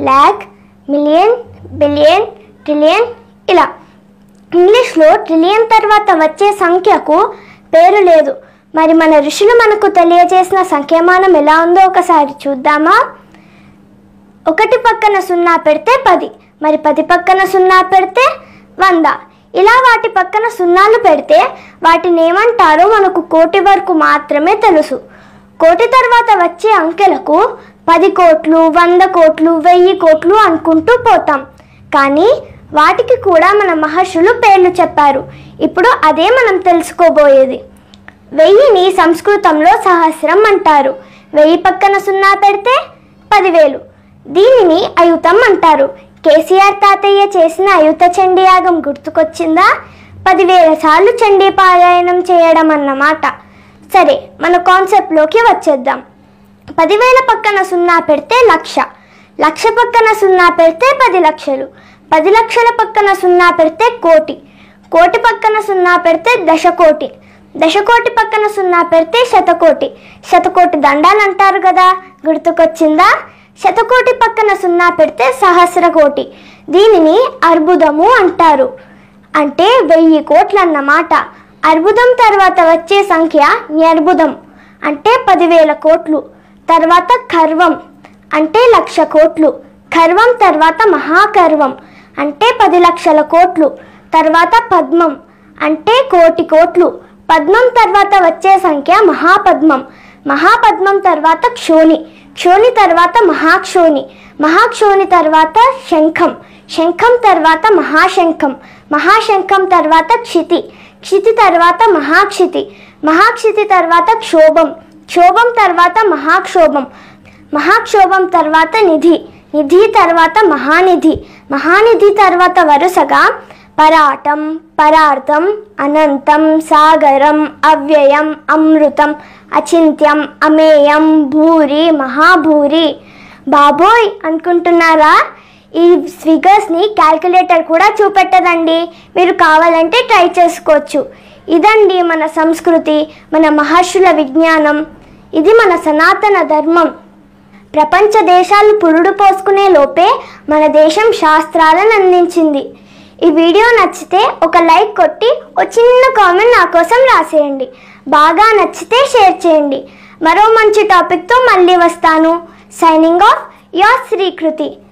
lakh million billion trillion ఇలా ఇంగ్లీష్లో trillion తర్వాత వచ్చే సంఖ్యకు పేరు లేదు మరి మన ఋషులు మనకు తెలియజేసిన సంఖ్యామానం ఎలా ఉందో ఒకసారి చూద్దామా ఒకటి పక్కన సున్నా పెడితే పది మరి పది పక్కన సున్నా పెడితే వంద ఇలా వాటి పక్కన సున్నాలు పెడితే వాటిని ఏమంటారో మనకు కోటి వరకు మాత్రమే తెలుసు కోటి తర్వాత వచ్చే అంకెలకు పది కోట్లు వంద కోట్లు వెయ్యి కోట్లు అనుకుంటూ పోతాం కానీ వాటికి కూడా మన మహర్షులు పేర్లు చెప్పారు ఇప్పుడు అదే మనం తెలుసుకోబోయేది వెయ్యిని సంస్కృతంలో సహస్రం అంటారు వెయ్యి పక్కన సున్నా పెడితే పదివేలు దీనిని అయుతం అంటారు కేసీఆర్ తాతయ్య చేసిన అయుత చండీ యాగం గుర్తుకొచ్చిందా పదివేల సార్లు చండీ పారాయణం చేయడం అన్నమాట సరే మన కాన్సెప్ట్లోకి వచ్చేద్దాం పదివేల పక్కన సున్నా పెడితే లక్ష లక్ష పక్కన సున్నా పెడితే పది లక్షలు పది లక్షల పక్కన సున్నా పెడితే కోటి కోటి పక్కన సున్నా పెడితే దశకోటి దశకోటి పక్కన సున్నా పెడితే శతకోటి శతకోటి దండాలు అంటారు కదా గుర్తుకొచ్చిందా శతకోటి పక్కన సున్నా పెడితే సహస్రకోటి దీనిని అర్బుదము అంటారు అంటే వెయ్యి కోట్లు అన్నమాట అర్బుదం తర్వాత వచ్చే సంఖ్య న్యర్బుదం అంటే పదివేల కోట్లు తర్వాత కర్వం అంటే లక్ష కోట్లు కర్వం తర్వాత మహాకర్వం అంటే పది లక్షల కోట్లు తర్వాత పద్మం అంటే కోటి కోట్లు పద్మం తర్వాత వచ్చే సంఖ్య మహాపద్మం మహాపద్మం తర్వాత క్షోణి క్షోణి తర్వాత మహాక్షోణి మహాక్షోణి తర్వాత శంఖం శంఖం తర్వాత మహాశంఖం మహాశంఖం తర్వాత క్షితి క్షితి తర్వాత మహాక్షితి మహాక్షితి తర్వాత క్షోభం క్షోభం తర్వాత మహాక్షోభం మహాక్షోభం తర్వాత నిధి నిధి తర్వాత మహానిధి మహానిధి తర్వాత వరుసగా పరాటం పరార్థం అనంతం సాగరం అవ్యయం అమృతం అచింత్యం అమేయం భూరి మహాభూరి బాబోయ్ అనుకుంటున్నారా ఈ ఫిగర్స్ని క్యాల్కులేటర్ కూడా చూపెట్టదండి మీరు కావాలంటే ట్రై చేసుకోవచ్చు ఇదండి మన సంస్కృతి మన మహర్షుల విజ్ఞానం ఇది మన సనాతన ధర్మం ప్రపంచ దేశాలు పురుడు పోసుకునే లోపే మన దేశం శాస్త్రాలను అందించింది ఈ వీడియో నచ్చితే ఒక లైక్ కొట్టి ఒక చిన్న కామెంట్ నా కోసం రాసేయండి బాగా నచ్చితే షేర్ చేయండి మరో మంచి టాపిక్తో మళ్ళీ వస్తాను సైనింగ్ ఆఫ్ యోర్ శ్రీకృతి